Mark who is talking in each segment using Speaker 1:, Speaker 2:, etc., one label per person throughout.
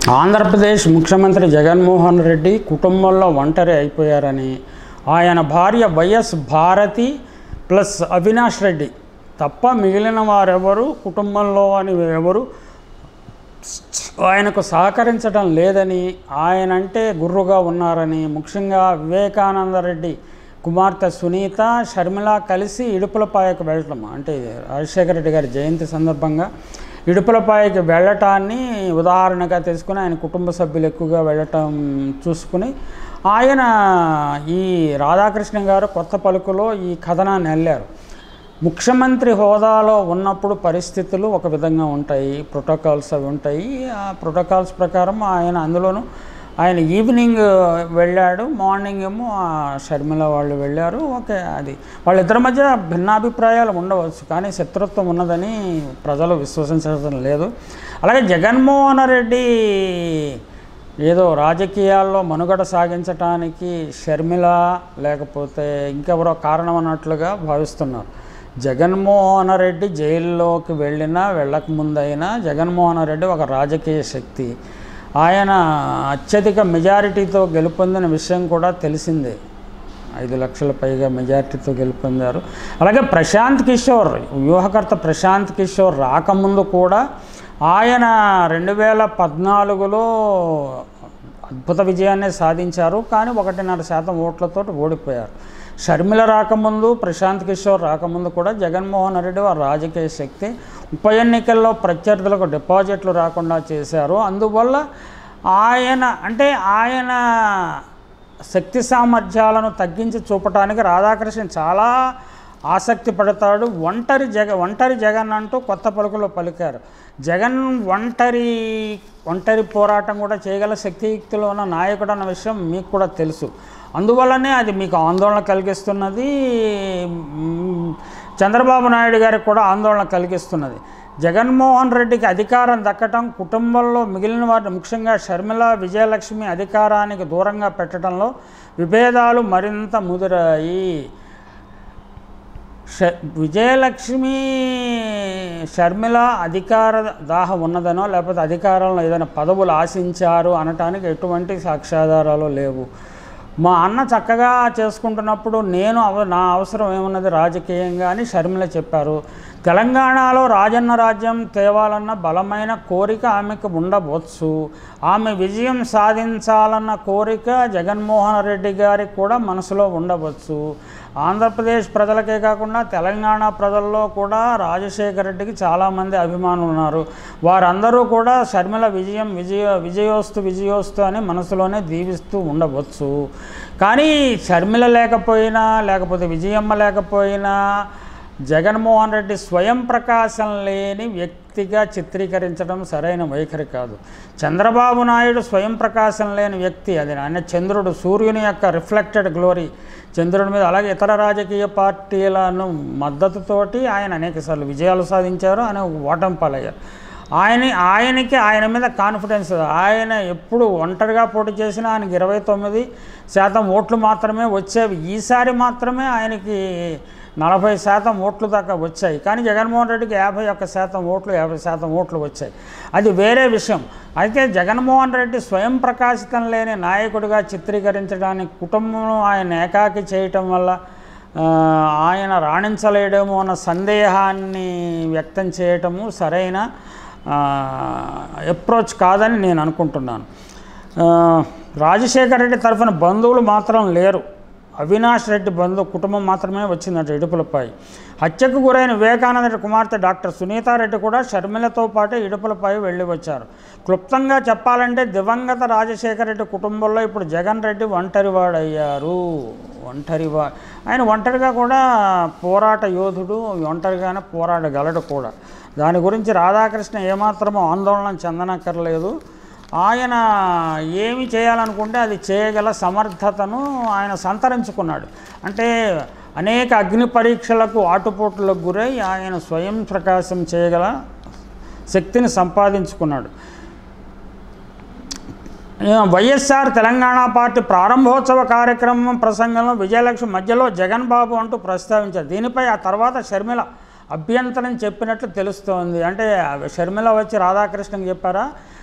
Speaker 1: ఆంధ్రప్రదేశ్ ముఖ్యమంత్రి జగన్మోహన్ రెడ్డి కుటుంబంలో ఒంటరి అయిపోయారని ఆయన భార్య వైఎస్ భారతి ప్లస్ అవినాష్ రెడ్డి తప్ప మిగిలిన వారెవరు కుటుంబంలో అని ఎవరు ఆయనకు సహకరించడం లేదని ఆయన అంటే గుర్రుగా ఉన్నారని ముఖ్యంగా వివేకానంద రెడ్డి కుమార్తె సునీత షర్మిల కలిసి ఇడుపులపాయకు వెళ్ళటం అంటే రాజశేఖర రెడ్డి గారి జయంతి సందర్భంగా ఇడుపులపాయకి వెళ్ళటాన్ని ఉదాహరణగా తీసుకుని ఆయన కుటుంబ సభ్యులు ఎక్కువగా వెళ్ళటం చూసుకుని ఆయన ఈ రాధాకృష్ణ గారు కొత్త పలుకులో ఈ కథనాన్ని వెళ్ళారు ముఖ్యమంత్రి హోదాలో ఉన్నప్పుడు పరిస్థితులు ఒక విధంగా ఉంటాయి ప్రోటోకాల్స్ అవి ఉంటాయి ఆ ప్రోటోకాల్స్ ప్రకారం ఆయన అందులోనూ ఆయన ఈవినింగ్ వెళ్ళాడు మార్నింగ్ ఏమో ఆ షర్మిల వాళ్ళు వెళ్ళారు ఓకే అది వాళ్ళిద్దరి మధ్య భిన్నాభిప్రాయాలు ఉండవచ్చు కానీ శత్రుత్వం ఉన్నదని ప్రజలు విశ్వసించడం లేదు అలాగే జగన్మోహన్ రెడ్డి ఏదో రాజకీయాల్లో మనుగడ సాగించటానికి షర్మిల లేకపోతే ఇంకెవరో కారణం అన్నట్లుగా భావిస్తున్నారు జగన్మోహన్ రెడ్డి జైల్లోకి వెళ్ళినా వెళ్ళకముందైనా జగన్మోహన్ రెడ్డి ఒక రాజకీయ శక్తి ఆయన అత్యధిక మెజారిటీతో గెలుపొందిన విషయం కూడా తెలిసిందే ఐదు లక్షల పైగా మెజారిటీతో గెలుపొందారు అలాగే ప్రశాంత్ కిషోర్ వ్యూహకర్త ప్రశాంత్ కిషోర్ రాకముందు కూడా ఆయన రెండు వేల పద్నాలుగులో అద్భుత విజయాన్ని సాధించారు కానీ ఒకటిన్నర శాతం ఓట్లతో ఓడిపోయారు షర్మిల రాకముందు ప్రశాంత్ కిషోర్ రాకముందు కూడా జగన్మోహన్ రెడ్డి వారి రాజకీయ శక్తి ఉప ఎన్నికల్లో ప్రత్యర్థులకు డిపాజిట్లు రాకుండా చేశారు అందువల్ల ఆయన అంటే ఆయన శక్తి సామర్థ్యాలను తగ్గించి చూపటానికి రాధాకృష్ణ చాలా ఆసక్తి పడతాడు ఒంటరి జగ ఒంటరి జగన్ అంటూ కొత్త పలుకులో పలికారు జగన్ ఒంటరి ఒంటరి పోరాటం కూడా చేయగల శక్తియుక్తిలో ఉన్న నాయకుడు అన్న విషయం మీకు కూడా తెలుసు అందువల్లనే అది మీకు ఆందోళన కలిగిస్తున్నది మ్, చంద్రబాబు నాయుడు గారికి కూడా ఆందోళన కలిగిస్తున్నది జగన్మోహన్ రెడ్డికి అధికారం దక్కటం కుటుంబంలో మిగిలిన వారిని ముఖ్యంగా షర్మిల విజయలక్ష్మి అధికారానికి దూరంగా పెట్టడంలో విభేదాలు మరింత ముదిరాయి ష విజయలక్ష్మి షర్మిల అధికార దాహం ఉన్నదనో లేకపోతే అధికారంలో ఏదైనా పదవులు ఆశించారు అనటానికి ఎటువంటి సాక్ష్యాధారాలు లేవు మా అన్న చక్కగా చేసుకుంటున్నప్పుడు నేను అవ నా అవసరం ఏమున్నది రాజకీయంగా అని షర్మిల చెప్పారు తెలంగాణలో రాజన్న రాజ్యం తేవాలన్న బలమైన కోరిక ఆమెకు ఉండవచ్చు ఆమె విజయం సాధించాలన్న కోరిక జగన్మోహన్ రెడ్డి గారికి కూడా మనసులో ఉండవచ్చు ఆంధ్రప్రదేశ్ ప్రజలకే కాకుండా తెలంగాణ ప్రజల్లో కూడా రాజశేఖర రెడ్డికి చాలామంది అభిమానులు ఉన్నారు వారందరూ కూడా షర్మిల విజయం విజయ విజయోస్తు విజయోస్తు అని మనసులోనే దీవిస్తూ ఉండవచ్చు కానీ షర్మిల లేకపోయినా లేకపోతే విజయమ్మ లేకపోయినా జగన్మోహన్ రెడ్డి స్వయం ప్రకాశం లేని వ్యక్తిగా చిత్రీకరించడం సరైన వైఖరి కాదు చంద్రబాబు నాయుడు స్వయం ప్రకాశం లేని వ్యక్తి అది ఆయన చంద్రుడు సూర్యుని యొక్క రిఫ్లెక్టెడ్ గ్లోరీ చంద్రుడి మీద అలాగే ఇతర రాజకీయ పార్టీలను మద్దతుతోటి ఆయన అనేకసార్లు విజయాలు సాధించారు ఆయన ఓటమి పాలయ్యారు ఆయన ఆయనకి ఆయన మీద కాన్ఫిడెన్స్ ఆయన ఎప్పుడు ఒంటరిగా పోటీ చేసినా ఆయనకి ఇరవై తొమ్మిది శాతం ఓట్లు మాత్రమే వచ్చేవి ఈసారి మాత్రమే ఆయనకి నలభై శాతం ఓట్లు దాకా వచ్చాయి కానీ జగన్మోహన్ రెడ్డికి యాభై ఒక్క శాతం ఓట్లు యాభై శాతం ఓట్లు వచ్చాయి అది వేరే విషయం అయితే జగన్మోహన్ రెడ్డి స్వయం ప్రకాశితం లేని నాయకుడిగా చిత్రీకరించడానికి కుటుంబం ఆయన ఏకాకి చేయటం వల్ల ఆ, ఆయన రాణించలేడేమో అన్న సందేహాన్ని వ్యక్తం చేయటము సరైన అప్రోచ్ కాదని నేను అనుకుంటున్నాను ఆ, రాజశేఖర రెడ్డి తరఫున బంధువులు మాత్రం లేరు అవినాష్ రెడ్డి బంధు కుటుంబం మాత్రమే వచ్చిందట ఇడుపులపై హత్యకు గురైన వివేకానంద రెడ్డి కుమార్తె డాక్టర్ సునీతారెడ్డి కూడా షర్మిలతో పాటు ఇడుపులపై వెళ్ళి వచ్చారు క్లుప్తంగా చెప్పాలంటే దివంగత రాజశేఖర రెడ్డి కుటుంబంలో ఇప్పుడు జగన్ రెడ్డి ఒంటరివాడయ్యారు ఒంటరివా ఆయన ఒంటరిగా కూడా పోరాట యోధుడు ఒంటరిగానే పోరాడగలడు కూడా దాని గురించి రాధాకృష్ణ ఏమాత్రమో ఆందోళన చెందనక్కర్లేదు ఆయన ఏమి చేయాలనుకుంటే అది చేయగల సమర్థతను ఆయన సంతరించుకున్నాడు అంటే అనేక అగ్ని పరీక్షలకు ఆటుపోట్లకు గురై ఆయన స్వయం ప్రకాశం చేయగల శక్తిని సంపాదించుకున్నాడు వైఎస్ఆర్ తెలంగాణ పార్టీ ప్రారంభోత్సవ కార్యక్రమం ప్రసంగంలో విజయలక్ష్మి మధ్యలో జగన్ బాబు అంటూ ప్రస్తావించారు దీనిపై ఆ తర్వాత షర్మిల అభ్యంతరం చెప్పినట్లు తెలుస్తోంది అంటే షర్మిల వచ్చి రాధాకృష్ణకి చెప్పారా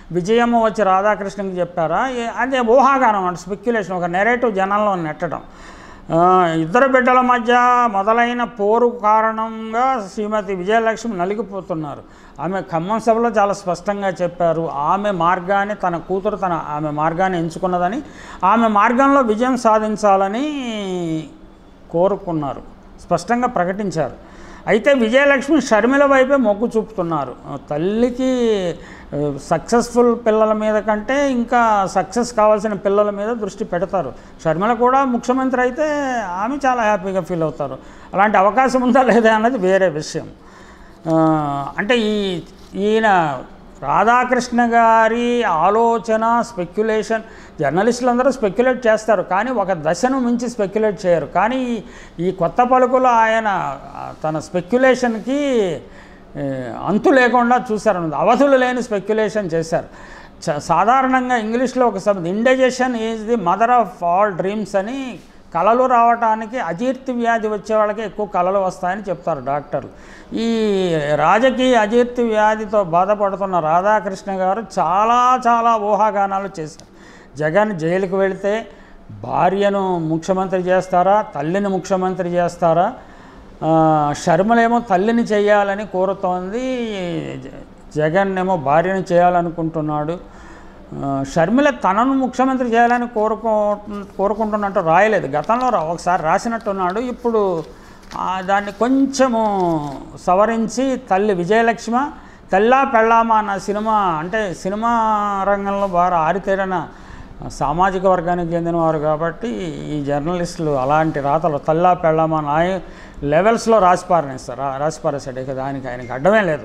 Speaker 1: విజయమ్మ వచ్చి రాధాకృష్ణకి చెప్పారా ఏ- అదే ఊహాగానం అంటే స్పెక్యులేషన్ ఒక నెరేటివ్ జనంలో నెట్టడం ఆ, ఇద్దరు బిడ్డల మధ్య మొదలైన పోరు కారణంగా శ్రీమతి విజయలక్ష్మి నలిగిపోతున్నారు ఆమె ఖమ్మం సభలో చాలా స్పష్టంగా చెప్పారు ఆమె మార్గాన్ని తన కూతురు తన ఆమె మార్గాన్ని ఎంచుకున్నదని ఆమె మార్గంలో విజయం సాధించాలని కోరుకున్నారు స్పష్టంగా ప్రకటించారు అయితే విజయలక్ష్మి షర్మిల వైపే మొగ్గు చూపుతున్నారు తల్లికి సక్సెస్ఫుల్ పిల్లల మీద కంటే ఇంకా సక్సెస్ కావాల్సిన పిల్లల మీద దృష్టి పెడతారు షర్మిల కూడా ముఖ్యమంత్రి అయితే ఆమె చాలా హ్యాపీగా ఫీల్ అవుతారు అలాంటి అవకాశం ఉందా లేదా అన్నది వేరే విషయం ఆ, అంటే ఈ ఈయన రాధాకృష్ణ గారి ఆలోచన స్పెక్యులేషన్ జర్నలిస్టులు అందరూ స్పెక్యులేట్ చేస్తారు కానీ ఒక దశను మించి స్పెక్యులేట్ చేయరు కానీ ఈ- ఈ కొత్త పలుకులు ఆయన ఆ, తన స్పెక్యులేషన్కి ఏ, అంతు లేకుండా చూశారు అవధులు లేని స్పెక్యులేషన్ చేశారు చ- సాధారణంగా ఇంగ్లీష్లో ఒక శబ్దం indigestion is the mother of all dreams అని కళలు రావటానికి అజీర్తి వ్యాధి వచ్చే వాళ్ళకి ఎక్కువ కళలు వస్తాయని చెప్తారు డాక్టర్లు ఈ రాజకీయ అజీర్తి వ్యాధితో బాధపడుతున్న రాధాకృష్ణ గారు చాలా చాలా ఊహాగానాలు చేశారు జగన్ జైలుకు వెళితే భార్యను ముఖ్యమంత్రి చేస్తారా తల్లిని ముఖ్యమంత్రి చేస్తారా ఆ, షర్మిలేమో తల్లిని చేయాలని కోరుతోంది జ- జగన్ ఏమో భార్యను చేయాలనుకుంటున్నాడు ఆ, షర్మిల తనను ముఖ్యమంత్రి చేయాలని కోరుకో కోరుకుంటున్నట్టు రాయలేదు గతంలో రా- ఒకసారి రాసినట్టున్నాడు ఇప్పుడు ఆ, దాన్ని కొంచెము సవరించి తల్లి విజయలక్ష్మ తెల్లా పెళ్ళామా అన్న సినిమా అంటే సినిమా రంగంలో బాగా ఆరితేరిన సామాజిక వర్గానికి చెందినవారు కాబట్టి ఈ జర్నలిస్టులు అలాంటి రాతలు తల్లా పెళ్ళామా నాయ లెవెల్స్లో రాసిపారనేస్తారు రా- రాసిపారేశాడు ఇక దానికి ఆయనకి అడ్డమే లేదు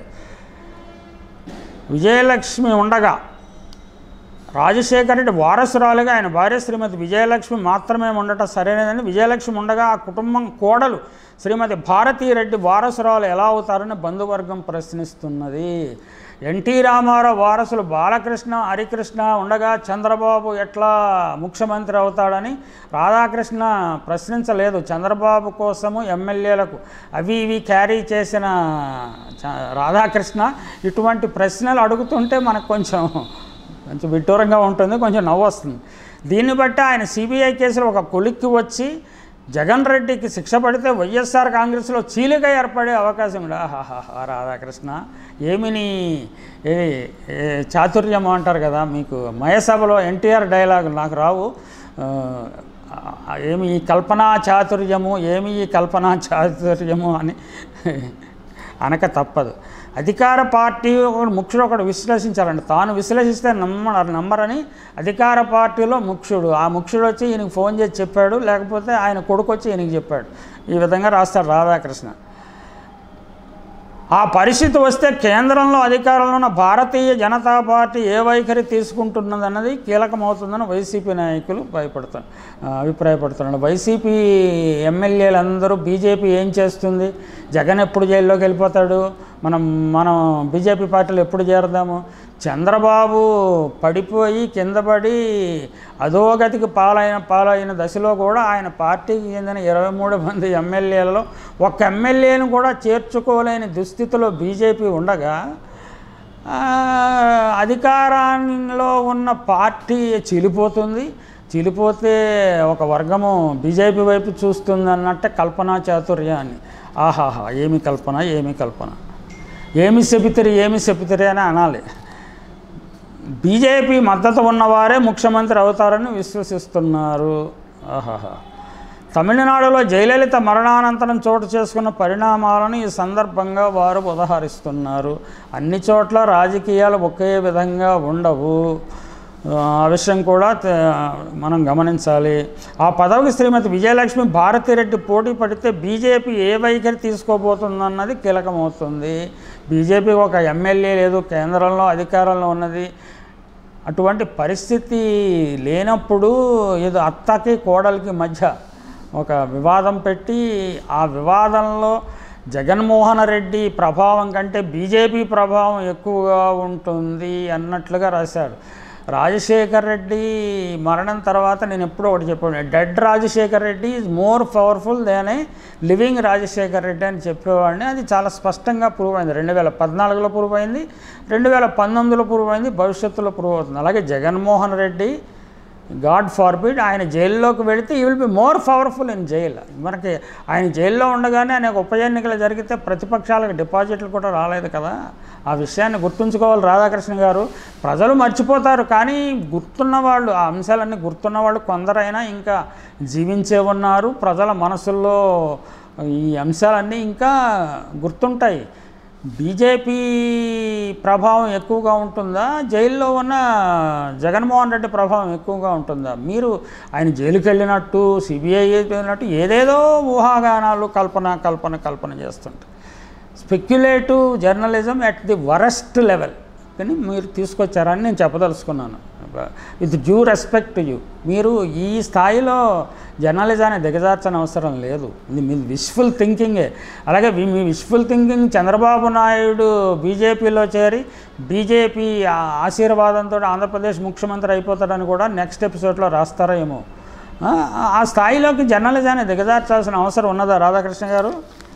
Speaker 1: విజయలక్ష్మి ఉండగా రాజశేఖర రెడ్డి వారసురాలుగా ఆయన భార్య శ్రీమతి విజయలక్ష్మి మాత్రమే ఉండటం సరైనదని విజయలక్ష్మి ఉండగా ఆ కుటుంబం కోడలు శ్రీమతి భారతీరెడ్డి వారసురాలు ఎలా అవుతారని బంధువర్గం ప్రశ్నిస్తున్నది ఎన్టీ రామారావు వారసులు బాలకృష్ణ హరికృష్ణ ఉండగా చంద్రబాబు ఎట్లా ముఖ్యమంత్రి అవుతాడని రాధాకృష్ణ ప్రశ్నించలేదు చంద్రబాబు కోసము ఎమ్మెల్యేలకు అవి ఇవి క్యారీ చేసిన చ- రాధాకృష్ణ ఇటువంటి ప్రశ్నలు అడుగుతుంటే మనకు కొంచెం కొంచెం విడ్డూరంగా ఉంటుంది కొంచెం నవ్వు వస్తుంది దీన్ని బట్టి ఆయన సిబిఐ కేసులో ఒక కొలిక్కి వచ్చి జగన్ రెడ్డికి శిక్ష పడితే వైఎస్ఆర్ కాంగ్రెస్లో చీలిక ఏర్పడే అవకాశం ఉంది ఆహాహా రాధాకృష్ణ ఏమి నీ ఏ ఏ చాతుర్యం అంటారు కదా మీకు మయసభలో ఎన్టీఆర్ డైలాగ్ నాకు రావు ఆ, ఆ, ఏమి ఈ కల్పనా చాతుర్యము ఏమి ఈ కల్పనా చాతుర్యము అని అనక తప్పదు అధికార పార్టీ ఒకడు ముఖ్యుడు ఒకడు విశ్లేషించాలండి తాను విశ్లేషిస్తే నమ్మ నమ్మరని అధికార పార్టీలో ముఖ్యుడు ఆ ముఖ్యుడు వచ్చి ఈయనకి ఫోన్ చేసి చెప్పాడు లేకపోతే ఆయన కొడుకు వచ్చి ఈయనకి చెప్పాడు ఈ విధంగా రాస్తాడు రాధాకృష్ణ ఆ పరిస్థితి వస్తే కేంద్రంలో అధికారంలో ఉన్న భారతీయ జనతా పార్టీ ఏ వైఖరి తీసుకుంటున్నదన్నది కీలకమవుతుందని వైసీపీ నాయకులు భయపడుతున్నారు ఆ, అభిప్రాయపడుతున్నారు వైసీపీ ఎమ్మెల్యేలందరూ బీజేపీ ఏం చేస్తుంది జగన్ ఎప్పుడు జైల్లోకి వెళ్ళిపోతాడు మనం మనం బీజేపీ పార్టీలో ఎప్పుడు చేరదాము చంద్రబాబు పడిపోయి కింద పడి అధోగతికి పాలైన పాలైన దశలో కూడా ఆయన పార్టీకి చెందిన ఇరవై మూడు మంది ఎమ్మెల్యేలలో ఒక్క ఎమ్మెల్యేను కూడా చేర్చుకోలేని దుస్థితిలో బీజేపీ ఉండగా ఆ, అధికారంలో ఉన్న పార్టీ చీలిపోతుంది చీలిపోతే ఒక వర్గము బీజేపీ వైపు చూస్తుంది అన్నట్టే కల్పనా చాతుర్యాన్ని ఆహాహా ఏమి కల్పన ఏమి కల్పన ఏమి చెబితిరి ఏమి చెబితిరి అని అనాలి బీజేపీ మద్దతు ఉన్నవారే ముఖ్యమంత్రి అవుతారని విశ్వసిస్తున్నారు ఆహాహా తమిళనాడులో జయలలిత మరణానంతరం చోటు చేసుకున్న పరిణామాలను ఈ సందర్భంగా వారు ఉదహరిస్తున్నారు అన్ని చోట్ల రాజకీయాలు ఒకే విధంగా ఉండవు ఆ విషయం కూడా తే- మనం గమనించాలి ఆ పదవికి శ్రీమతి విజయలక్ష్మి భారతిరెడ్డి పోటీ పడితే బీజేపీ ఏ వైఖరి తీసుకోబోతుందన్నది కీలకమవుతుంది బీజేపీ ఒక ఎమ్మెల్యే లేదు కేంద్రంలో అధికారంలో ఉన్నది అటువంటి పరిస్థితి లేనప్పుడు ఏదో అత్తకి కోడలికి మధ్య ఒక వివాదం పెట్టి ఆ వివాదంలో జగన్మోహన్ రెడ్డి ప్రభావం కంటే బీజేపీ ప్రభావం ఎక్కువగా ఉంటుంది అన్నట్లుగా రాశాడు రాజశేఖర్ రెడ్డి మరణం తర్వాత నేను ఎప్పుడో ఒకటి చెప్పాను dead Rajasekhar Reddy is more powerful than living Rajasekhar Reddy అని చెప్పేవాడిని అది చాలా స్పష్టంగా ప్రూవ్ అయింది రెండు వేల పద్నాలుగులో ప్రూవ్ అయింది రెండు వేల పంతొమ్మిదిలో ప్రూవ్ అయింది భవిష్యత్తులో ప్రూవ్ అవుతుంది అలాగే జగన్మోహన్ రెడ్డి గాడ్ ఫార్బిడ్ ఆయన జైల్లోకి వెళితే he will be more powerful in jail మనకి ఆయన జైల్లో ఉండగానే అనేక ఉప ఎన్నికలు జరిగితే ప్రతిపక్షాలకు డిపాజిట్లు కూడా రాలేదు కదా ఆ విషయాన్ని గుర్తుంచుకోవాలి రాధాకృష్ణ గారు ప్రజలు మర్చిపోతారు కానీ గుర్తున్న వాళ్ళు ఆ అంశాలన్నీ గుర్తున్న వాళ్ళు కొందరైనా ఇంకా జీవించే ఉన్నారు ప్రజల మనసుల్లో ఈ అంశాలన్నీ ఇంకా గుర్తుంటాయి బీజేపీ ప్రభావం ఎక్కువగా ఉంటుందా జైల్లో ఉన్న జగన్మోహన్ రెడ్డి ప్రభావం ఎక్కువగా ఉంటుందా మీరు ఆయన జైలుకి వెళ్ళినట్టు సిబిఐ వెళ్ళినట్టు ఏదేదో ఊహాగానాలు కల్పన కల్పన కల్పన చేస్తుంటారు speculative journalism at the worst level కానీ మీరు తీసుకొచ్చారని నేను చెప్పదలుచుకున్నాను విత్ డ్యూ రెస్పెక్ట్ యూ మీరు ఈ స్థాయిలో జర్నలిజాన్ని దిగజార్చని అవసరం లేదు ఇది మీ విష్ఫుల్ థింకింగే అలాగే మీ- మీ విష్ఫుల్ థింకింగ్ చంద్రబాబు నాయుడు బీజేపీలో చేరి బీజేపీ ఆ- ఆశీర్వాదంతో ఆంధ్రప్రదేశ్ ముఖ్యమంత్రి అయిపోతాడని కూడా నెక్స్ట్ ఎపిసోడ్లో రాస్తారో ఏమో ఆ, ఆ స్థాయిలోకి జర్నలిజాన్ని దిగజార్చాల్సిన అవసరం ఉన్నదా రాధాకృష్ణ గారు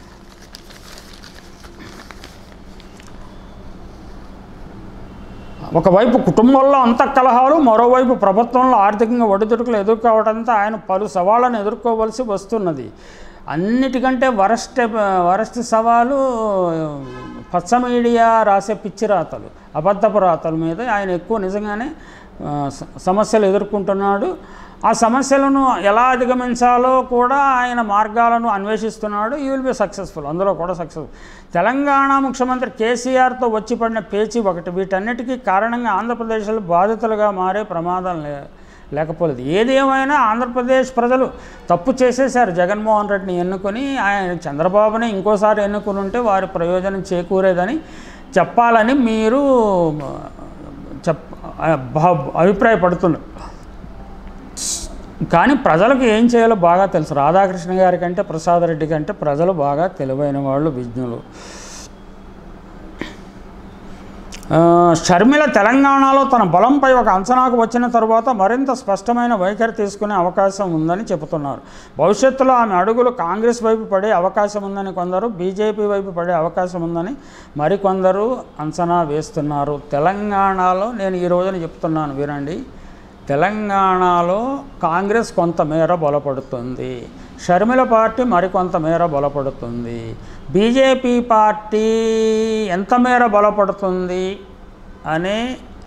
Speaker 1: ఒకవైపు కుటుంబంలో అంత కలహాలు మరోవైపు ప్రభుత్వంలో ఆర్థికంగా ఒడిదుడుకులు ఎదుర్కోవడంతో ఆయన పలు సవాళ్ళను ఎదుర్కోవలసి వస్తున్నది అన్నిటికంటే వరస్ట్ వరస్ట్ సవాలు పచ్చ మీడియా రాసే పిచ్చి రాతలు అబద్ధపు రాతల మీద ఆయన ఎక్కువ నిజంగానే ఆ, స- సమస్యలు ఎదుర్కొంటున్నాడు ఆ సమస్యలను ఎలా అధిగమించాలో కూడా ఆయన మార్గాలను అన్వేషిస్తున్నాడు ఈ విల్ బి సక్సెస్ఫుల్ అందులో కూడా సక్సెస్ తెలంగాణ ముఖ్యమంత్రి కేసీఆర్తో వచ్చి పడిన పేచీ ఒకటి వీటన్నిటికీ కారణంగా ఆంధ్రప్రదేశ్లో బాధితులుగా మారే ప్రమాదం లే లేకపోలేదు ఏదేమైనా ఆంధ్రప్రదేశ్ ప్రజలు తప్పు చేసేశారు జగన్మోహన్ రెడ్డిని ఎన్నుకొని ఆయన చంద్రబాబుని ఇంకోసారి ఎన్నుకుని ఉంటే వారి ప్రయోజనం చేకూరేదని చెప్పాలని మీరు చెప్ భా- అభిప్రాయపడుతున్నారు కానీ ప్రజలకు ఏం చేయాలో బాగా తెలుసు రాధాకృష్ణ గారి కంటే ప్రసాద్ రెడ్డి కంటే ప్రజలు బాగా తెలివైన వాళ్ళు విజ్ఞులు ఆ, షర్మిల తెలంగాణలో తన బలంపై ఒక అంచనాకు వచ్చిన తరువాత మరింత స్పష్టమైన వైఖరి తీసుకునే అవకాశం ఉందని చెబుతున్నారు భవిష్యత్తులో ఆమె అడుగులు కాంగ్రెస్ వైపు పడే అవకాశం ఉందని కొందరు బీజేపీ వైపు పడే అవకాశం ఉందని మరికొందరు అంచనా వేస్తున్నారు తెలంగాణలో నేను ఈ రోజున చెప్తున్నాను వినండి తెలంగాణలో కాంగ్రెస్ కొంతమేర బలపడుతుంది షర్మిల పార్టీ మరికొంత మేర బలపడుతుంది బీజేపీ పార్టీ ఎంత మేర బలపడుతుంది అనే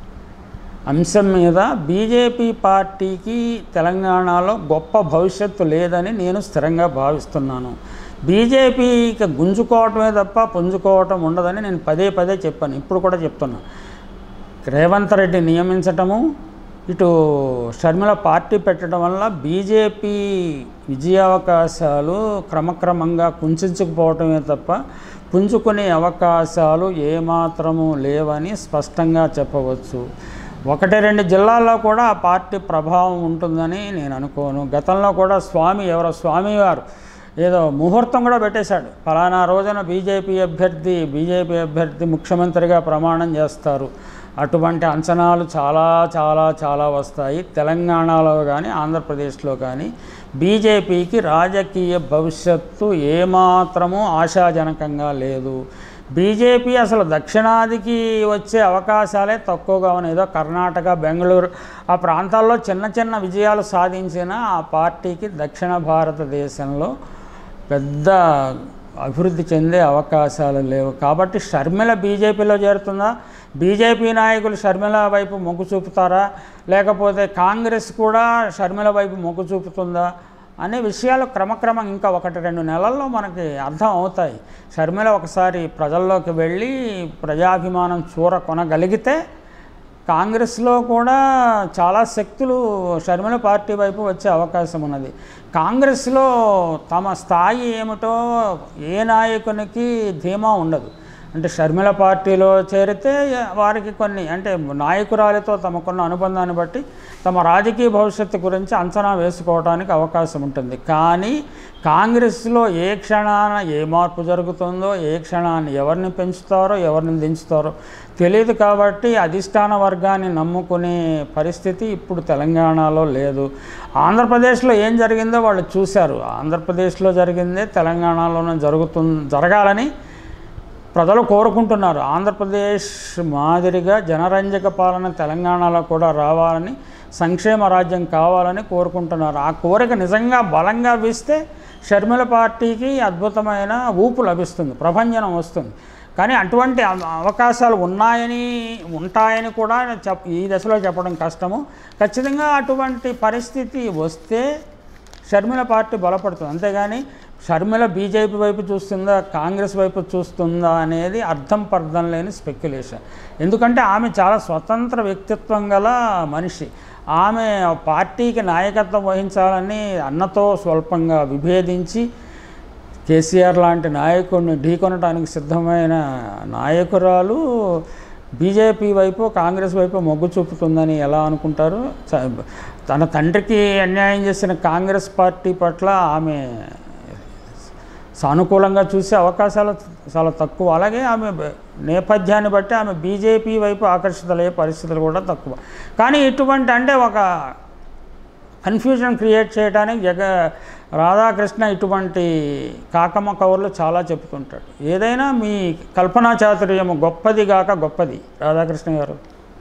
Speaker 1: అంశం మీద బీజేపీ పార్టీకి తెలంగాణలో గొప్ప భవిష్యత్తు లేదని నేను స్థిరంగా భావిస్తున్నాను బీజేపీకి గుంజుకోవటమే తప్ప పుంజుకోవటం ఉండదని నేను పదే పదే చెప్పాను ఇప్పుడు కూడా చెప్తున్నా రేవంత్ రెడ్డి నియమించటము ఇటు షర్మిల పార్టీ పెట్టడం వల్ల బీజేపీ విజయావకాశాలు క్రమక్రమంగా కుంచుకుపోవటమే తప్ప పుంజుకునే అవకాశాలు ఏమాత్రము లేవని స్పష్టంగా చెప్పవచ్చు ఒకటి రెండు జిల్లాల్లో కూడా ఆ పార్టీ ప్రభావం ఉంటుందని నేను అనుకోను గతంలో కూడా స్వామి ఎవరో స్వామివారు ఏదో ముహూర్తం కూడా పెట్టేశాడు ఫలానా రోజున బీజేపీ అభ్యర్థి బీజేపీ అభ్యర్థి ముఖ్యమంత్రిగా ప్రమాణం చేస్తారు అటువంటి అంచనాలు చాలా చాలా చాలా వస్తాయి తెలంగాణలో కానీ ఆంధ్రప్రదేశ్లో కానీ బీజేపీకి రాజకీయ భవిష్యత్తు ఏమాత్రము ఆశాజనకంగా లేదు బీజేపీ అసలు దక్షిణాదికి వచ్చే అవకాశాలే తక్కువగా ఉన్నాయి ఏదో కర్ణాటక బెంగళూరు ఆ ప్రాంతాల్లో చిన్న చిన్న విజయాలు సాధించిన ఆ పార్టీకి దక్షిణ భారతదేశంలో పెద్ద అభివృద్ధి చెందే అవకాశాలు లేవు కాబట్టి షర్మిల బీజేపీలో చేరుతుందా బీజేపీ నాయకులు షర్మిల వైపు మొగ్గు చూపుతారా లేకపోతే కాంగ్రెస్ కూడా షర్మిల వైపు మొగ్గు చూపుతుందా అనే విషయాలు క్రమక్రమం ఇంకా ఒకటి రెండు నెలల్లో మనకి అర్థం అవుతాయి షర్మిల ఒకసారి ప్రజల్లోకి వెళ్ళి ప్రజాభిమానం చూర కొనగలిగితే కాంగ్రెస్లో కూడా చాలా శక్తులు షర్మిల పార్టీ వైపు వచ్చే అవకాశం ఉన్నది కాంగ్రెస్లో తమ స్థాయి ఏమిటో ఏ నాయకునికి ధీమా ఉండదు అంటే షర్మిల పార్టీలో చేరితే వారికి కొన్ని అంటే నాయకురాలితో తమకున్న అనుబంధాన్ని బట్టి తమ రాజకీయ భవిష్యత్తు గురించి అంచనా వేసుకోవడానికి అవకాశం ఉంటుంది కానీ కాంగ్రెస్లో ఏ క్షణాన ఏ మార్పు జరుగుతుందో ఏ క్షణాన్ని ఎవరిని పెంచుతారో ఎవరిని దించుతారో తెలియదు కాబట్టి అధిష్టాన వర్గాన్ని నమ్ముకునే పరిస్థితి ఇప్పుడు తెలంగాణలో లేదు ఆంధ్రప్రదేశ్లో ఏం జరిగిందో వాళ్ళు చూశారు ఆంధ్రప్రదేశ్లో జరిగిందే తెలంగాణలోనే జరుగుతుంది జరగాలని ప్రజలు కోరుకుంటున్నారు ఆంధ్రప్రదేశ్ మాదిరిగా జనరంజక పాలన తెలంగాణలో కూడా రావాలని సంక్షేమ రాజ్యం కావాలని కోరుకుంటున్నారు ఆ కోరిక నిజంగా బలంగా వీస్తే షర్మిల పార్టీకి అద్భుతమైన ఊపు లభిస్తుంది ప్రభంజనం వస్తుంది కానీ అటువంటి అవ- అవకాశాలు ఉన్నాయని ఉంటాయని కూడా చెప్ ఈ దశలో చెప్పడం కష్టము ఖచ్చితంగా అటువంటి పరిస్థితి వస్తే షర్మిల పార్టీ బలపడుతుంది అంతేగాని షర్మిల బీజేపీ వైపు చూస్తుందా కాంగ్రెస్ వైపు చూస్తుందా అనేది అర్థం పర్థం లేని స్పెక్యులేషన్ ఎందుకంటే ఆమె చాలా స్వతంత్ర వ్యక్తిత్వం గల మనిషి ఆమె పార్టీకి నాయకత్వం వహించాలని అన్నతో స్వల్పంగా విభేదించి కేసీఆర్ లాంటి నాయకుడిని ఢీకొనడానికి సిద్ధమైన నాయకురాలు బీజేపీ వైపు కాంగ్రెస్ వైపు మొగ్గు చూపుతుందని ఎలా అనుకుంటారు చ- తన తండ్రికి అన్యాయం చేసిన కాంగ్రెస్ పార్టీ పట్ల ఆమె సానుకూలంగా చూసే అవకాశాలు చాలా తక్కువ అలాగే ఆమె బ- నేపథ్యాన్ని బట్టి ఆమె బీజేపీ వైపు ఆకర్షితులయ్యే పరిస్థితులు కూడా తక్కువ కానీ ఇటువంటి అంటే ఒక కన్ఫ్యూజన్ క్రియేట్ చేయడానికి జగ రాధాకృష్ణ ఇటువంటి కాకమ్మ కవర్లు చాలా చెప్పుకుంటాడు ఏదైనా మీ కల్పనా చాతుర్యము గొప్పది గాక గొప్పది రాధాకృష్ణ గారు